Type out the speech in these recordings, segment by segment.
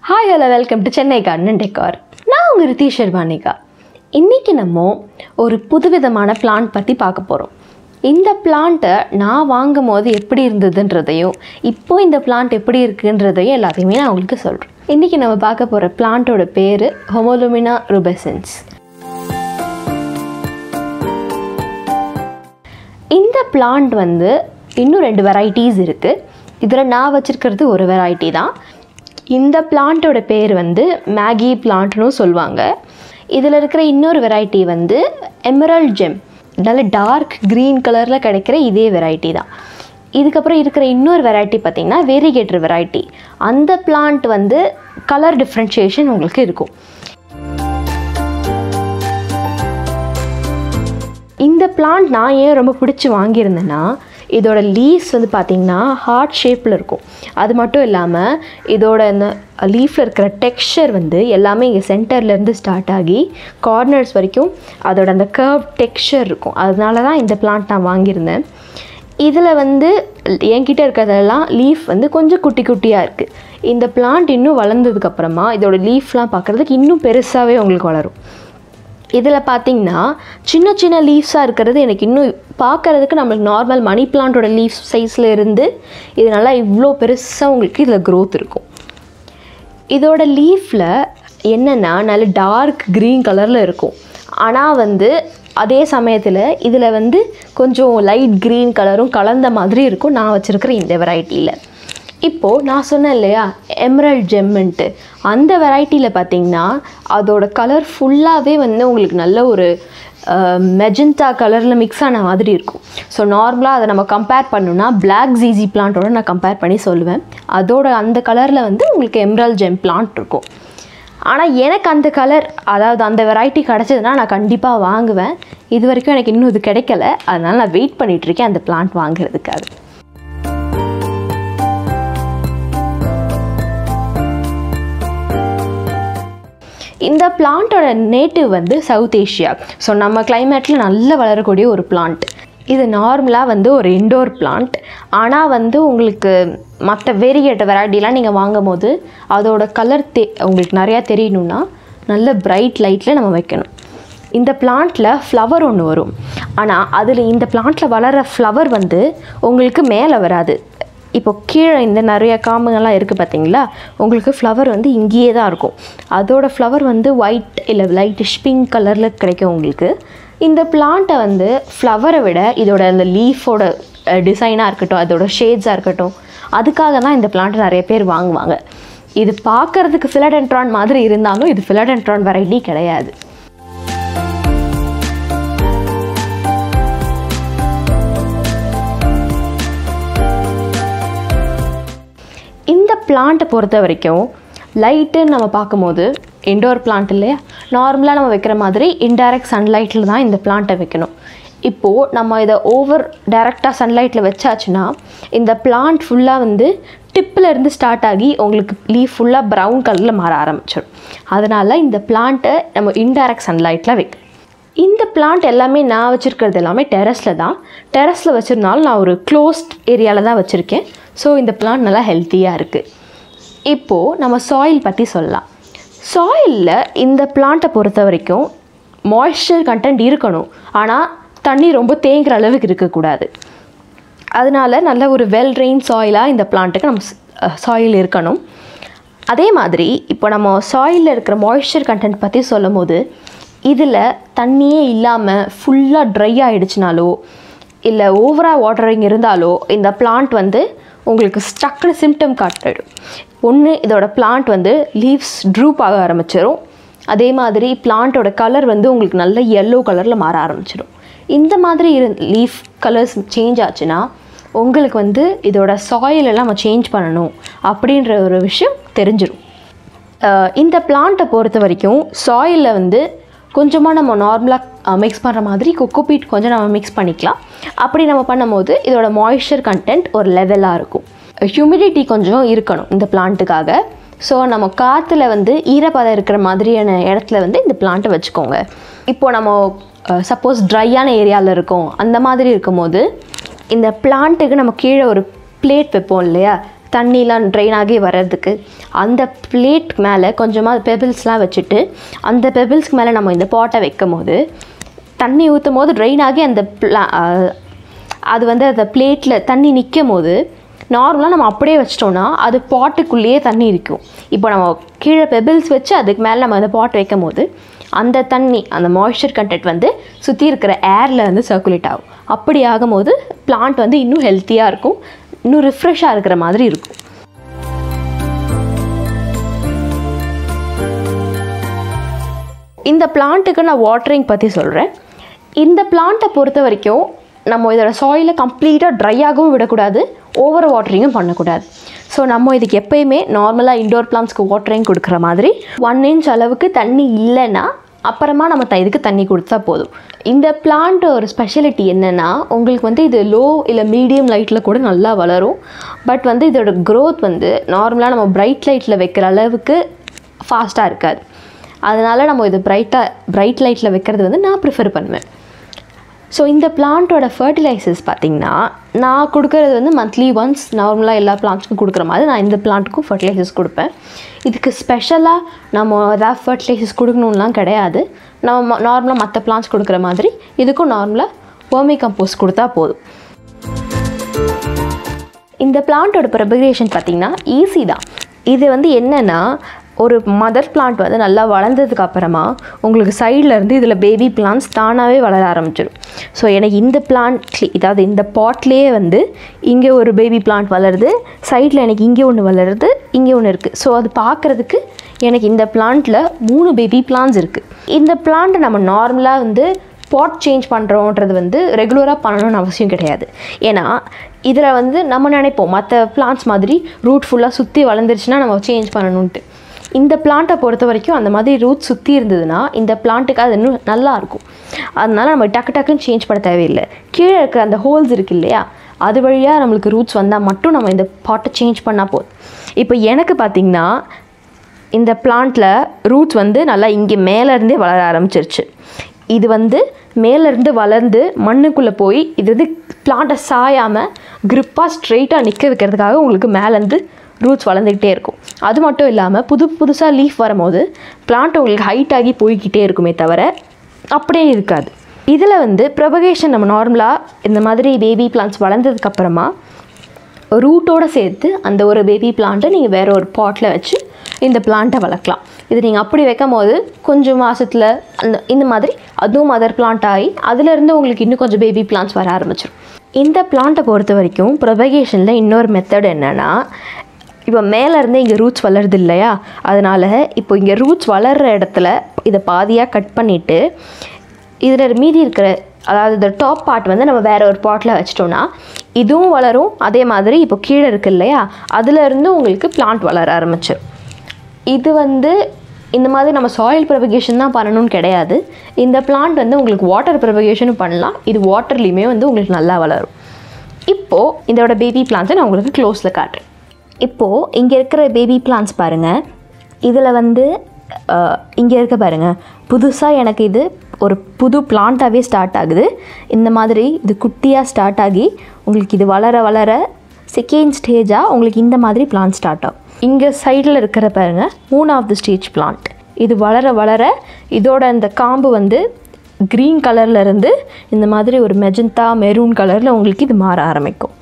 hi hello welcome to Chennai garden decor நான் உங்கள் ரித்தீஷ் ஷர்வானிகா இன்றைக்கி நம்ம ஒரு புதுவிதமான பிளான்ட் பற்றி பார்க்க போகிறோம் இந்த பிளான்ட்டை நான் வாங்கும் போது எப்படி இருந்ததுன்றதையும் இப்போ இந்த பிளான்ட் எப்படி இருக்குன்றதையும் எல்லாத்தையுமே நான் உங்களுக்கு சொல்கிறேன் இன்றைக்கி நம்ம பார்க்க போகிற பிளான்ட்டோட பேர் ஹொமோலுமினா ருபெசன்ஸ் இந்த பிளான்ட் வந்து இன்னும் ரெண்டு வெரைட்டிஸ் இருக்குது இதில் நான் வச்சுருக்கிறது ஒரு வெரைட்டி தான் இந்த பிளான்ட்டோட பேர் வந்து மேகி பிளான்ட்னு சொல்லுவாங்க இதில் இருக்கிற இன்னொரு வெரைட்டி வந்து எமரல்ட் ஜெம் நல்ல டார்க் க்ரீன் கலரில் கிடைக்கிற இதே வெரைட்டி தான் இதுக்கப்புறம் இருக்கிற இன்னொரு வெரைட்டி பார்த்திங்கன்னா வேரிகேட்டர் வெரைட்டி அந்த பிளான்ட் வந்து கலர் டிஃப்ரென்ஷியேஷன் உங்களுக்கு இருக்கும் இந்த பிளான்ட் நான் ஏன் ரொம்ப பிடிச்சி வாங்கியிருந்தேன்னா இதோட லீவ்ஸ் வந்து பார்த்திங்கன்னா ஹார்ட் ஷேப்பில் இருக்கும் அது மட்டும் இல்லாமல் இதோட இந்த லீஃபில் இருக்கிற டெக்ஸ்சர் வந்து எல்லாமே இங்கே சென்டர்லேருந்து ஸ்டார்ட் ஆகி கார்னர்ஸ் வரைக்கும் அதோட அந்த கர்வ் டெக்ஸ்சர் இருக்கும் அதனால தான் இந்த பிளான்ட் நான் வாங்கியிருந்தேன் இதில் வந்து என்கிட்ட இருக்கிறதெல்லாம் லீஃப் வந்து கொஞ்சம் குட்டி குட்டியாக இருக்குது இந்த பிளான்ட் இன்னும் வளர்ந்ததுக்கப்புறமா இதோட லீஃப்லாம் பார்க்குறதுக்கு இன்னும் பெருசாகவே உங்களுக்கு வளரும் இதில் பார்த்தீங்கன்னா சின்ன சின்ன லீவ்ஸாக இருக்கிறது எனக்கு இன்னும் பார்க்குறதுக்கு நம்மளுக்கு நார்மல் மணி பிளான்ட்டோட லீஃப் சைஸில் இருந்து இது நல்லா இவ்வளோ பெருசாக உங்களுக்கு இதில் க்ரோத் இருக்கும் இதோட லீஃப்பில் என்னென்னா நல்ல டார்க் க்ரீன் கலரில் இருக்கும் ஆனால் வந்து அதே சமயத்தில் இதில் வந்து கொஞ்சம் லைட் க்ரீன் கலரும் கலந்த மாதிரி இருக்கும் நான் வச்சுருக்கிற இந்த வெரைட்டியில் இப்போது நான் சொன்னேன் இல்லையா எம்ரல்ட் ஜெம்மெண்ட்டு அந்த வெரைட்டியில் பார்த்தீங்கன்னா அதோட கலர் ஃபுல்லாகவே வந்து உங்களுக்கு நல்ல ஒரு மெஜந்தா கலரில் மிக்ஸ் ஆன மாதிரி இருக்கும் ஸோ நார்மலாக அதை நம்ம கம்பேர் பண்ணோன்னா பிளாக் ஜீசி பிளான்ட்டோட நான் கம்பேர் பண்ணி சொல்லுவேன் அதோட அந்த கலரில் வந்து உங்களுக்கு எம்ரல் ஜெம் பிளான்ட் இருக்கும் ஆனால் எனக்கு அந்த கலர் அதாவது அந்த வெரைட்டி கிடச்சதுன்னா நான் கண்டிப்பாக வாங்குவேன் இது வரைக்கும் எனக்கு இன்னும் இது கிடைக்கல அதனால் நான் வெயிட் பண்ணிகிட்ருக்கேன் அந்த பிளான்ட் வாங்குறதுக்காக இந்த பிளான்ட்டோட நேட்டிவ் வந்து சவுத் ஏஷியா ஸோ நம்ம கிளைமேட்டில் நல்லா வளரக்கூடிய ஒரு பிளான்ட் இது நார்மலாக வந்து ஒரு இண்டோர் பிளான்ட் ஆனால் வந்து உங்களுக்கு மற்ற வேரியேட்ட வெரைட்டிலாம் நீங்கள் வாங்கும் போது அதோட கலர் தெ உங்களுக்கு நிறையா தெரியணுன்னா நல்ல பிரைட் லைட்டில் நம்ம வைக்கணும் இந்த பிளான்ட்டில் ஃப்ளவர் ஒன்று வரும் ஆனால் அதில் இந்த பிளான்ட்டில் வளர ஃப்ளவர் வந்து உங்களுக்கு மேலே வராது இப்போ கீழே இந்த நிறைய காம்புங்கள்லாம் இருக்குது பார்த்தீங்களா உங்களுக்கு ஃப்ளவர் வந்து இங்கேயே தான் இருக்கும் அதோட ஃப்ளவர் வந்து ஒயிட் இல்லை லைட்டிஷ் பிங்க் கலரில் கிடைக்கும் உங்களுக்கு இந்த பிளான்ட்டை வந்து ஃப்ளவரை விட இதோட அந்த லீஃபோட டிசைனாக இருக்கட்டும் அதோட ஷேட்ஸாக இருக்கட்டும் அதுக்காக தான் இந்த பிளான்ட்டை நிறைய பேர் வாங்குவாங்க இது பார்க்குறதுக்கு ஃபிலடென்ட்ரான் மாதிரி இருந்தாலும் இது ஃபிலடென்ட்ரான் வெரைட்டி கிடையாது இந்த பிளான்ட்டை பொறுத்த வரைக்கும் லைட்டுன்னு நம்ம பார்க்கும்போது இண்டோர் பிளான்ட் இல்லையா நார்மலாக நம்ம வைக்கிற மாதிரி இன்டைரக்ட் சன்லைட்டில் தான் இந்த பிளான்ட்டை வைக்கணும் இப்போது நம்ம இதை ஓவர் டைரெக்டாக சன்லைட்டில் வச்சாச்சுன்னா இந்த பிளான்ட் ஃபுல்லாக வந்து டிப்பில் இருந்து ஸ்டார்ட் ஆகி உங்களுக்கு லீஃப் ஃபுல்லாக ப்ரௌன் கலரில் மாற ஆரம்பிச்சிடும் அதனால் இந்த பிளான்ட்டை நம்ம இன்டைரக்ட் சன்லைட்டில் வைக்கணும் இந்த பிளான்ட் எல்லாமே நான் வச்சுருக்கிறது எல்லாமே டெரஸில் தான் டெரஸில் வச்சுருந்தாலும் நான் ஒரு க்ளோஸ்ட் ஏரியாவில் தான் வச்சுருக்கேன் ஸோ இந்த பிளான்ட் நல்லா ஹெல்த்தியாக இருக்குது இப்போது நம்ம சாயில் பற்றி சொல்லலாம் சாயிலில் இந்த பிளான்ட்டை பொறுத்த வரைக்கும் மாய்ஸ்சர் கண்டென்ட் இருக்கணும் ஆனால் தண்ணி ரொம்ப தேங்குற அளவுக்கு இருக்கக்கூடாது அதனால நல்ல ஒரு வெல் ரெயின் சாயிலாக இந்த பிளான்ட்டுக்கு நம்ம சாயில் இருக்கணும் அதே மாதிரி இப்போ நம்ம சாயிலில் இருக்கிற மாய்ஸ்சர் கண்டென்ட் பற்றி சொல்லும் போது இதில் தண்ணியே இல்லாமல் ஃபுல்லாக ட்ரை ஆகிடுச்சினாலோ இல்லை ஓவராக வாட்டரிங் இருந்தாலோ இந்த பிளான்ட் வந்து உங்களுக்கு ஸ்டக்குன்னு சிம்டம் காட்டிடும் ஒன்று இதோட பிளான்ட் வந்து லீவ்ஸ் ட்ரூப் ஆக ஆரம்பிச்சிடும் அதே மாதிரி பிளான்ட்டோட கலர் வந்து உங்களுக்கு நல்ல எல்லோ கலரில் மாற ஆரம்பிச்சிடும் இந்த மாதிரி இரு லீஃப் கலர்ஸ் சேஞ்ச் ஆச்சுன்னா உங்களுக்கு வந்து இதோட சாயிலெல்லாம் நம்ம சேஞ்ச் பண்ணணும் அப்படின்ற ஒரு விஷயம் தெரிஞ்சிடும் இந்த பிளான்ட்டை பொறுத்த வரைக்கும் சாயிலில் வந்து கொஞ்சமாக நம்ம நார்மலாக மிக்ஸ் பண்ணுற மாதிரி கொக்கோபீட் கொஞ்சம் நம்ம மிக்ஸ் பண்ணிக்கலாம் அப்படி நம்ம பண்ணும்போது இதோட மாய்ஸ்சர் கண்டென்ட் ஒரு லெவலாக இருக்கும் ஹியூமிடிட்டி கொஞ்சம் இருக்கணும் இந்த பிளான்ட்டுக்காக ஸோ நம்ம காற்றுல வந்து ஈரப்பதம் இருக்கிற மாதிரியான இடத்துல வந்து இந்த பிளான்ட்டை வச்சுக்கோங்க இப்போது நம்ம சப்போஸ் ட்ரையான ஏரியாவில் இருக்கோம் அந்த மாதிரி இருக்கும்போது இந்த பிளான்ட்டுக்கு நம்ம கீழே ஒரு பிளேட் வைப்போம் இல்லையா தண்ணிலாம் ட்ரெயின் ஆகி வர்றதுக்கு அந்த பிளேட் மேலே கொஞ்சமாக பெபிள்ஸ்லாம் வச்சுட்டு அந்த பெபிள்ஸ்க்கு மேலே நம்ம இந்த பாட்டை வைக்கும் போது தண்ணி ஊற்றும் போது ட்ரெயின் ஆகி அந்த pla- அஹ் அது வந்து அந்த பிளேட்டில் தண்ணி நிற்கும் போது நார்மலாக நம்ம அப்படியே வச்சிட்டோம்னா அது பாட்டுக்குள்ளேயே தண்ணி இருக்கும் இப்போ நம்ம கீழே பெபிள்ஸ் வச்சு அதுக்கு மேலே நம்ம அந்த பாட் வைக்கும் போது அந்த தண்ணி அந்த மாய்ஸ்சர் கண்டென்ட் வந்து சுற்றி இருக்கிற ஏரில் வந்து சர்க்குலேட் ஆகும் அப்படி ஆகும்போது பிளான்ட் வந்து இன்னும் ஹெல்த்தியாக இருக்கும் இன்னும் ரிஃப்ரெஷ்ஷாக இருக்கிற மாதிரி இருக்கும் இந்த பிளான்ட்டுக்கு நான் வாட்டரிங் பற்றி சொல்கிறேன் இந்த பிளான்ட்டை பொறுத்த வரைக்கும் நம்ம இதோட சாயிலை கம்ப்ளீட்டாக ட்ரை ஆகவும் விடக்கூடாது ஓவர் வாட்டரிங்கும் பண்ணக்கூடாது ஸோ நம்ம இதுக்கு எப்பயுமே நார்மலாக இண்டோர் பிளான்ஸ்க்கு வாட்டரிங் கொடுக்குற மாதிரி ஒன் இன்ச் அளவுக்கு தண்ணி இல்லைன்னா அப்புறமா நம்ம த இதுக்கு தண்ணி கொடுத்தா போதும் இந்த பிளான்ட் ஒரு ஸ்பெஷாலிட்டி என்னென்னா உங்களுக்கு வந்து இது லோ இல்லை மீடியம் லைட்டில் கூட நல்லா வளரும் பட் வந்து இதோட growth வந்து நார்மலாக நம்ம பிரைட் லைட்டில் வைக்கிற அளவுக்கு ஃபாஸ்ட்டாக இருக்காது அதனால் நம்ம இது பிரைட்டாக பிரைட் லைட்டில் வைக்கிறது வந்து நான் ப்ரிஃபர் பண்ணுவேன் ஸோ இந்த பிளான்ட்டோட ஃபர்டிலைசர்ஸ் பார்த்திங்கன்னா நான் கொடுக்கறது வந்து மந்த்லி ஒன்ஸ் நார்மலாக எல்லா பிளான்ட்ஸ்க்கும் கொடுக்குற மாதிரி நான் இந்த பிளான்ட்டுக்கும் ஃபர்டிலைசர்ஸ் கொடுப்பேன் இதுக்கு ஸ்பெஷலாக நம்ம ஏதாவது ஃபர்டிலைசர்ஸ் கொடுக்கணும்லாம் கிடையாது நம்ம நார்மலாக மற்ற பிளான்ட்ஸ் கொடுக்குற மாதிரி இதுக்கும் நார்மலாக வேர்மி கம்போஸ்ட் கொடுத்தா போதும் இந்த பிளான்ட்டோட ப்ரிபரேஷன் பார்த்திங்கன்னா ஈஸி தான் இது வந்து என்னென்னா ஒரு மதர் பிளான்ட் வந்து நல்லா வளர்ந்ததுக்கு அப்புறமா உங்களுக்கு சைடில் இருந்து இதில் பேபி பிளான்ட்ஸ் தானாகவே வளர ஆரம்பிச்சிடும் ஸோ எனக்கு இந்த பிளான்ட் இதாவது இந்த பாட்லேயே வந்து இங்கே ஒரு பேபி பிளான்ட் வளருது சைடில் எனக்கு இங்கே ஒன்று வளருது இங்கே ஒன்று இருக்குது ஸோ அது பார்க்குறதுக்கு எனக்கு இந்த பிளான்ட்டில் மூணு பேபி பிளான்ஸ் இருக்குது இந்த பிளான்ட்டை நம்ம நார்மலாக வந்து பாட் சேஞ்ச் பண்ணுறோன்றது வந்து ரெகுலராக பண்ணணும்னு அவசியம் கிடையாது ஏன்னா இதில் வந்து நம்ம நினைப்போம் மற்ற பிளான்ட்ஸ் மாதிரி ரூட் ஃபுல்லாக சுற்றி வளர்ந்துருச்சுன்னா நம்ம சேஞ்ச் பண்ணணுன்ட்டு இந்த பிளான்ட்டை பொறுத்த வரைக்கும் அந்த மாதிரி ரூட் சுற்றி இருந்ததுன்னா இந்த பிளான்ட்டுக்கு அது இன்னும் நல்லா இருக்கும் அதனால நம்ம டக்கு டக்குன்னு சேஞ்ச் பண்ண தேவையில்லை கீழே இருக்கிற அந்த ஹோல்ஸ் இருக்கு இல்லையா அது வழியாக நம்மளுக்கு ரூட்ஸ் வந்தால் மட்டும் நம்ம இந்த பாட்டை சேஞ்ச் பண்ணால் போதும் இப்போ எனக்கு பார்த்திங்கன்னா இந்த பிளான்ட்டில் ரூட்ஸ் வந்து நல்லா இங்கே மேலேருந்தே வளர ஆரம்பிச்சிருச்சு இது வந்து மேலேருந்து வளர்ந்து மண்ணுக்குள்ளே போய் இது வந்து பிளான்ட்டை சாயாமல் grip-ஆ ஸ்ட்ரெயிட்டாக நிற்க வைக்கிறதுக்காக உங்களுக்கு மேலேருந்து ரூட்ஸ் வளர்ந்துக்கிட்டே இருக்கும் அது மட்டும் இல்லாமல் புது புதுசாக லீஃப் வரும்போது பிளான்ட் உங்களுக்கு ஹைட் ஆகி போய்கிட்டே இருக்குமே தவிர அப்படியே இருக்காது இதில் வந்து ப்ரொபகேஷன் நம்ம நார்மலாக இந்த மாதிரி பேபி பிளான்ட்ஸ் வளர்ந்ததுக்கப்புறமா ரூட்டோட சேர்த்து அந்த ஒரு பேபி பிளான்ட்டை நீங்கள் வேற ஒரு பாட்டில் வச்சு இந்த பிளான்ட்டை வளர்க்கலாம் இது நீங்கள் அப்படி வைக்கும் போது கொஞ்சம் மாதத்தில் அந்த இந்த மாதிரி அதுவும் மதர் பிளான்ட் ஆகி அதுலேருந்து உங்களுக்கு இன்னும் கொஞ்சம் பேபி பிளான்ட்ஸ் வர ஆரம்பிச்சிடும் இந்த பிளான்ட்டை பொறுத்த வரைக்கும் ப்ரொபகேஷனில் இன்னொரு மெத்தட் என்னென்னா இப்போ மேலேருந்து இங்கே ரூட்ஸ் வளருது இல்லையா அதனால் இப்போ இங்கே ரூட்ஸ் வளர்கிற இடத்துல இதை பாதியாக கட் பண்ணிவிட்டு இதில் மீதி இருக்கிற அதாவது இந்த டாப் பார்ட் வந்து நம்ம வேற ஒரு பாட்டில் வச்சிட்டோம்னா இதுவும் வளரும் அதே மாதிரி இப்போ கீழே இருக்கு இல்லையா அதுலேருந்து உங்களுக்கு பிளான்ட் வளர ஆரம்பிச்சிடும் இது வந்து இந்த மாதிரி நம்ம சாயில் ப்ரொபகேஷன் தான் பண்ணணும்னு கிடையாது இந்த பிளான்ட் வந்து உங்களுக்கு வாட்டர் ப்ரொபகேஷனும் பண்ணலாம் இது வாட்டர்லேயுமே வந்து உங்களுக்கு நல்லா வளரும் இப்போது இதோட பேபி பிளான்ஸை நான் உங்களுக்கு க்ளோஸில் காட்டுறேன் இப்போது இங்கே இருக்கிற பேபி பிளான்ஸ் பாருங்கள் இதில் வந்து இங்கே இருக்க பாருங்கள் புதுசாக எனக்கு இது ஒரு புது பிளான்ட்டாகவே ஸ்டார்ட் ஆகுது இந்த மாதிரி இது குட்டியாக ஸ்டார்ட் ஆகி உங்களுக்கு இது வளர வளர செகண்ட் ஸ்டேஜாக உங்களுக்கு இந்த மாதிரி பிளான்ட் ஸ்டார்ட் ஆகும் இங்கே சைடில் இருக்கிற பாருங்க மூணாவது ஸ்டேஜ் பிளான்ட் இது வளர வளர இதோட இந்த காம்பு வந்து க்ரீன் கலர்ல இருந்து இந்த மாதிரி ஒரு மெஜந்தா மெரூன் கலரில் உங்களுக்கு இது மாற ஆரம்பிக்கும்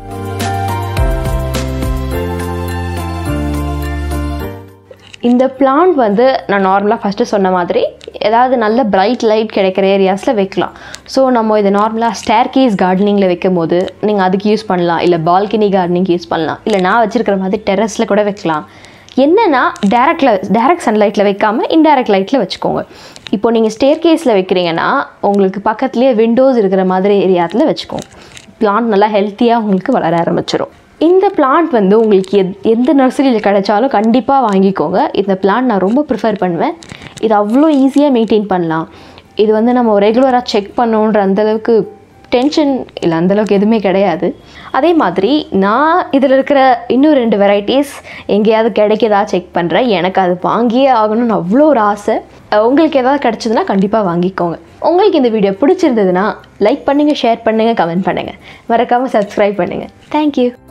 இந்த பிளான்ட் வந்து நான் நார்மலாக ஃபஸ்ட்டு சொன்ன மாதிரி ஏதாவது நல்ல பிரைட் லைட் கிடைக்கிற ஏரியாஸில் வைக்கலாம் ஸோ நம்ம இதை நார்மலாக ஸ்டேர் கேஸ் கார்டனிங்கில் வைக்கும் போது நீங்கள் அதுக்கு யூஸ் பண்ணலாம் இல்லை பால்கனி கார்டனிங் யூஸ் பண்ணலாம் இல்லை நான் வச்சுருக்கிற மாதிரி டெரஸில் கூட வைக்கலாம் என்னென்னா டேரக்டில் டேரக்ட் சன்லைட்டில் வைக்காமல் இன்டைரக்ட் லைட்டில் வச்சுக்கோங்க இப்போ நீங்கள் ஸ்டேர் கேஸில் வைக்கிறீங்கன்னா உங்களுக்கு பக்கத்துலேயே விண்டோஸ் இருக்கிற மாதிரி ஏரியாத்தில் வச்சுக்கோங்க பிளான்ட் நல்லா ஹெல்த்தியாக உங்களுக்கு வளர ஆரம்பிச்சிடும் இந்த பிளான்ட் வந்து உங்களுக்கு எத் எந்த நர்சரியில் கிடைச்சாலும் கண்டிப்பாக வாங்கிக்கோங்க இந்த பிளான்ட் நான் ரொம்ப ப்ரிஃபர் பண்ணுவேன் இது அவ்வளோ ஈஸியாக மெயின்டைன் பண்ணலாம் இது வந்து நம்ம ரெகுலராக செக் பண்ணோன்ற அந்தளவுக்கு டென்ஷன் இல்லை அந்தளவுக்கு எதுவுமே கிடையாது அதே மாதிரி நான் இதில் இருக்கிற இன்னும் ரெண்டு வெரைட்டிஸ் எங்கேயாவது கிடைக்குதா செக் பண்ணுறேன் எனக்கு அது வாங்கியே ஆகணும்னு அவ்வளோ ஒரு ஆசை அஹ் உங்களுக்கு ஏதாவது கிடச்சிதுன்னா கண்டிப்பாக வாங்கிக்கோங்க உங்களுக்கு இந்த வீடியோ பிடிச்சிருந்ததுன்னா லைக் பண்ணுங்கள் ஷேர் பண்ணுங்கள் கமெண்ட் பண்ணுங்கள் மறக்காமல் சப்ஸ்கிரைப் பண்ணுங்கள் தேங்க்யூ